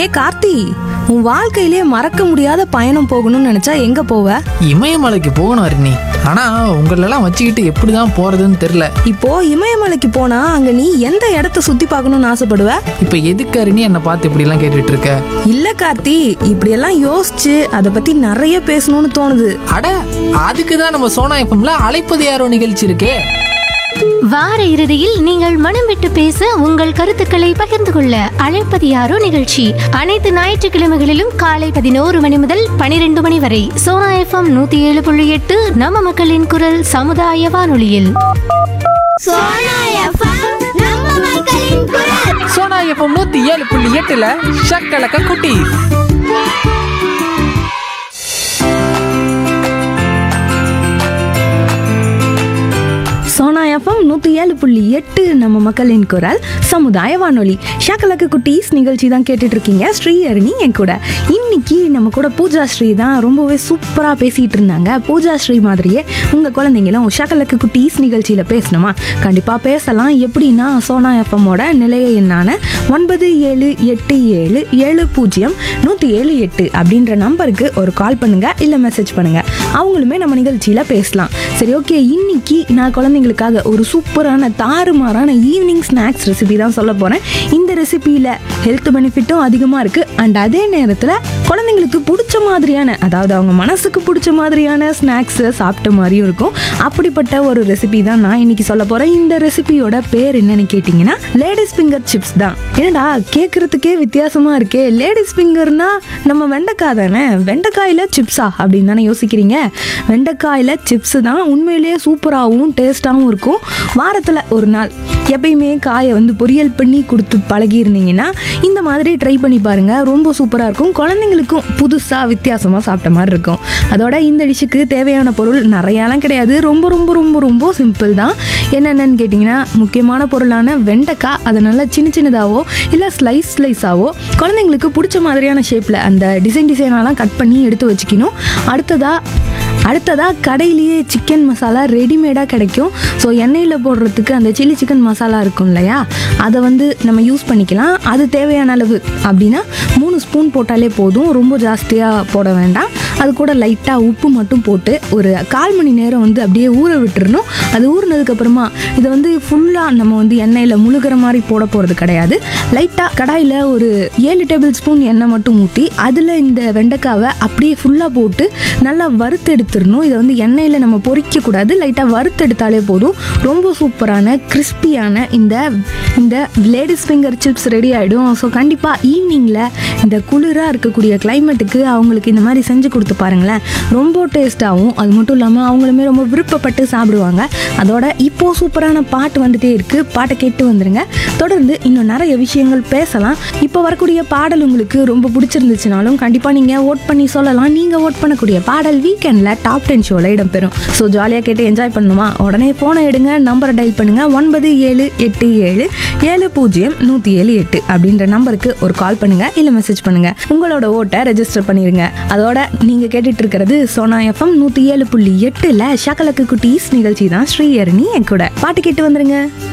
ஏ கார்த்தி உன் வாழ்க்கையிலே மறக்க முடியாத பயணம் போகணும்னு நினைச்சா எங்க போவ இமயமலைக்கு போகணும் அருணி ஆனா உங்களெல்லாம் வச்சுக்கிட்டு எப்படிதான் போறதுன்னு தெரியல இப்போ இமயமலைக்கு போனா அங்க நீ எந்த இடத்த சுத்தி பார்க்கணும்னு ஆசைப்படுவ இப்ப எதுக்கு அருணி என்னை பார்த்து இப்படி எல்லாம் கேட்டுட்டு இருக்க இல்ல கார்த்தி இப்படியெல்லாம் யோசிச்சு அதை பத்தி நிறைய பேசணும்னு தோணுது அட அதுக்கு தான் நம்ம சோனா எஃப்எம்ல அழைப்பது யாரோ நிகழ்ச்சி இருக்கே வார இறுதியில் நீங்கள் மனம் விட்டு பேச உங்கள் கருத்துக்களை பகிர்ந்து கொள்ள அழைப்பது யாரோ நிகழ்ச்சி அனைத்து ஞாயிற்றுக்கிழமைகளிலும் காலை பதினோரு மணி முதல் பனிரெண்டு மணி வரை சோனா எஃப்எம் நூத்தி ஏழு புள்ளி எட்டு நம்ம மக்களின் குரல் சமுதாய வானொலியில் சோனா எஃப்எம் நம்ம மக்களின் குரல் சோனா எஃப்எம் நூத்தி ஏழு புள்ளி எட்டுல ஷக்கலக்க குட்டி சோனா எஃப்எம் நூத்தி ஏழு புள்ளி எட்டு நம்ம மக்களின் குரல் சமுதாய வானொலி ஷாக்கலக்கு குட்டீஸ் நிகழ்ச்சி தான் கேட்டுட்டு இருக்கீங்க ஸ்ரீ அருணி என் கூட இன்னைக்கு நம்ம கூட பூஜா ஸ்ரீ தான் ரொம்பவே சூப்பரா பேசிட்டு இருந்தாங்க பூஜா ஸ்ரீ மாதிரியே உங்க குழந்தைங்களும் ஷாக்கலக்கு குட்டீஸ் நிகழ்ச்சியில பேசணுமா கண்டிப்பா பேசலாம் எப்படின்னா சோனா எஃப்எம்மோட நிலைய எண்ணான ஒன்பது ஏழு எட்டு ஏழு ஏழு பூஜ்ஜியம் நூற்றி ஏழு எட்டு அப்படின்ற நம்பருக்கு ஒரு கால் பண்ணுங்க இல்லை மெசேஜ் பண்ணுங்க அவங்களுமே நம்ம நிகழ்ச்சியில் பேசலாம் சரி ஓகே இன்னைக்கு நான் குழந்தைங்களுக்காக ஒரு சூப்பரான தாறுமாறான ஈவினிங் ஸ்நாக்ஸ் ரெசிபி தான் சொல்ல போகிறேன் இந்த ரெசிபியில் ஹெல்த் பெனிஃபிட்டும் அதிகமாக இருக்குது அண்ட் அதே நேரத்தில் குழந்தைங்களுக்கு பிடிச்ச மாதிரியான அதாவது அவங்க மனசுக்கு பிடிச்ச மாதிரியான ஸ்நாக்ஸை சாப்பிட்ட மாதிரியும் இருக்கும் அப்படிப்பட்ட ஒரு ரெசிபி தான் நான் இன்னைக்கு சொல்ல போகிறேன் இந்த ரெசிபியோட பேர் என்னன்னு கேட்டிங்கன்னா லேடிஸ் ஃபிங்கர் சிப்ஸ் தான் என்னடா கேட்குறதுக்கே வித்தியாசமாக இருக்கே லேடிஸ் ஃபிங்கர்னா நம்ம வெண்டைக்காய் தானே வெண்டைக்காயில் சிப்ஸா அப்படின்னு தானே யோசிக்கிறீங்க வெண்டைக்காயில் சிப்ஸ் தான் உண்மையிலேயே சூப்பராகவும் டேஸ்ட்டாகவும் இருக்கும் வாரத்தில் ஒரு நாள் எப்பயுமே காயை வந்து பொரியல் பண்ணி கொடுத்து பழகி இருந்தீங்கன்னா இந்த மாதிரி ட்ரை பண்ணி பாருங்கள் ரொம்ப சூப்பராக இருக்கும் குழந்தைங்களுக்கும் புதுசாக வித்தியாசமாக சாப்பிட்ட மாதிரி இருக்கும் அதோட இந்த டிஷ்ஷுக்கு தேவையான பொருள் நிறையாலாம் கிடையாது ரொம்ப ரொம்ப ரொம்ப ரொம்ப சிம்பிள் தான் என்னென்னு கேட்டிங்கன்னா முக்கியமான பொருளான வெண்டைக்காய் அதை நல்லா சின்ன சின்னதாகவோ இல்லை ஸ்லைஸ் ஸ்லைஸாவோ குழந்தைங்களுக்கு பிடிச்ச மாதிரியான ஷேப்பில் அந்த டிசைன் டிசைனாலாம் கட் பண்ணி எடுத்து வச்சுக்கணும் அடுத்ததாக அடுத்ததாக கடையிலேயே சிக்கன் மசாலா ரெடிமேடாக கிடைக்கும் ஸோ எண்ணெயில் போடுறதுக்கு அந்த சில்லி சிக்கன் மசாலா இருக்கும் இல்லையா அதை வந்து நம்ம யூஸ் பண்ணிக்கலாம் அது தேவையான அளவு அப்படின்னா மூணு ஸ்பூன் போட்டாலே போதும் ரொம்ப ஜாஸ்தியாக போட வேண்டாம் அது கூட லைட்டாக உப்பு மட்டும் போட்டு ஒரு கால் மணி நேரம் வந்து அப்படியே ஊற விட்டுறணும் அது ஊறினதுக்கப்புறமா இதை வந்து ஃபுல்லாக நம்ம வந்து எண்ணெயில் முழுகிற மாதிரி போட போகிறது கிடையாது லைட்டாக கடாயில் ஒரு ஏழு டேபிள் ஸ்பூன் எண்ணெய் மட்டும் ஊற்றி அதில் இந்த வெண்டைக்காவை அப்படியே ஃபுல்லாக போட்டு நல்லா வறுத்து எடுத்துடணும் இதை வந்து எண்ணெயில் நம்ம பொரிக்கக்கூடாது லைட்டாக வறுத்தெடுத்தாலே போதும் ரொம்ப சூப்பரான கிறிஸ்பியான இந்த இந்த லேடிஸ் ஃபிங்கர் சிப்ஸ் ரெடி ஆகிடும் ஸோ கண்டிப்பாக ஈவினிங்கில் இந்த குளிராக இருக்கக்கூடிய கிளைமேட்டுக்கு அவங்களுக்கு இந்த மாதிரி செஞ்சு கொடுத்து பாருங்களேன் ரொம்ப டேஸ்ட்டாகவும் அது மட்டும் இல்லாமல் அவங்களுமே ரொம்ப விருப்பப்பட்டு சாப்பிடுவாங்க அதோட இப்போ சூப்பரான பாட்டு வந்துட்டே இருக்கு பாட்டை கேட்டு வந்துருங்க தொடர்ந்து இன்னும் நிறைய விஷயங்கள் பேசலாம் இப்போ வரக்கூடிய பாடல் உங்களுக்கு ரொம்ப பிடிச்சிருந்துச்சுனாலும் கண்டிப்பாக நீங்கள் ஓட் பண்ணி சொல்லலாம் நீங்கள் ஓட் பண்ணக்கூடிய பாடல் வீக்கெண்டில் டாப் டென் ஷோவில் இடம்பெறும் ஸோ ஜாலியாக கேட்டு என்ஜாய் பண்ணணுமா உடனே ஃபோனை எடுங்க நம்பரை டைல் பண்ணுங்க ஒன்பது ஏழு எட்டு ஏழு ஏழு பூஜ்ஜியம் நூற்றி ஏழு எட்டு அப்படின்ற நம்பருக்கு ஒரு கால் பண்ணுங்க இல்லை மெசேஜ் பண்ணுங்க உங்களோட ஓட்டை ரெஜிஸ்டர் பண்ணிருங்க அதோட நீங்கள் கேட்டுட்டு இருக்கிறது சோனா எஃப்எம் நூற்றி ஏழு புள்ளி எட்டில் ஷக்கலக்கு குட்டீஸ் நிகழ்ச்சி தான் ஸ்ரீஹரணி என் கூட பாட்டு கேட்டு வந்துருங்க